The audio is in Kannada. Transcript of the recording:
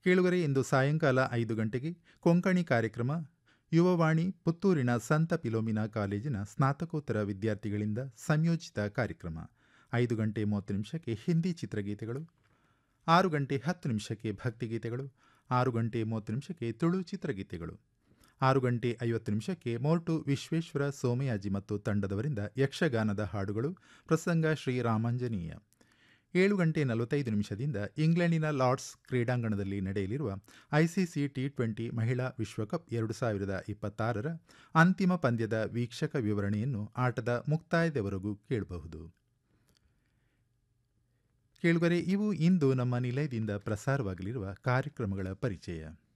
ಕೇಳುಗರೆ ಇಂದು ಸಾಯಂಕಾಲ ಐದು ಗಂಟೆಗೆ ಕೊಂಕಣಿ ಕಾರ್ಯಕ್ರಮ ಯುವವಾಣಿ ಪುತ್ತೂರಿನ ಸಂತ ಪಿಲೋಮಿನಾ ಕಾಲೇಜಿನ ಸ್ನಾತಕೋತ್ತರ ವಿದ್ಯಾರ್ಥಿಗಳಿಂದ ಸಂಯೋಜಿತ ಕಾರ್ಯಕ್ರಮ ಐದು ಗಂಟೆ ಮೂವತ್ತು ನಿಮಿಷಕ್ಕೆ ಹಿಂದಿ ಚಿತ್ರಗೀತೆಗಳು ಆರು ಗಂಟೆ ಹತ್ತು ನಿಮಿಷಕ್ಕೆ ಭಕ್ತಿಗೀತೆಗಳು ಆರು ಗಂಟೆ ಮೂವತ್ತು ನಿಮಿಷಕ್ಕೆ ತುಳು ಚಿತ್ರಗೀತೆಗಳು ಆರು ಗಂಟೆ ಐವತ್ತು ನಿಮಿಷಕ್ಕೆ ಮೋರ್ಟು ವಿಶ್ವೇಶ್ವರ ಸೋಮಯಾಜಿ ಮತ್ತು ತಂಡದವರಿಂದ ಯಕ್ಷಗಾನದ ಹಾಡುಗಳು ಪ್ರಸಂಗ ಶ್ರೀ ರಾಮಾಂಜನೇಯ ಏಳು ಗಂಟೆ ನಲವತ್ತೈದು ನಿಮಿಷದಿಂದ ಇಂಗ್ಲೆಂಡಿನ ಲಾರ್ಡ್ಸ್ ಕ್ರೀಡಾಂಗಣದಲ್ಲಿ ನಡೆಯಲಿರುವ ಐಸಿಸಿ ಟಿ ಟ್ವೆಂಟಿ ಮಹಿಳಾ ವಿಶ್ವಕಪ್ ಎರಡು ಸಾವಿರದ ಇಪ್ಪತ್ತಾರರ ಅಂತಿಮ ಪಂದ್ಯದ ವೀಕ್ಷಕ ವಿವರಣೆಯನ್ನು ಆಟದ ಮುಕ್ತಾಯದವರೆಗೂ ಕೇಳಬಹುದು ಕೇಳುಗರೆ ಇವು ಇಂದು ನಮ್ಮ ನಿಲಯದಿಂದ ಪ್ರಸಾರವಾಗಲಿರುವ ಕಾರ್ಯಕ್ರಮಗಳ ಪರಿಚಯ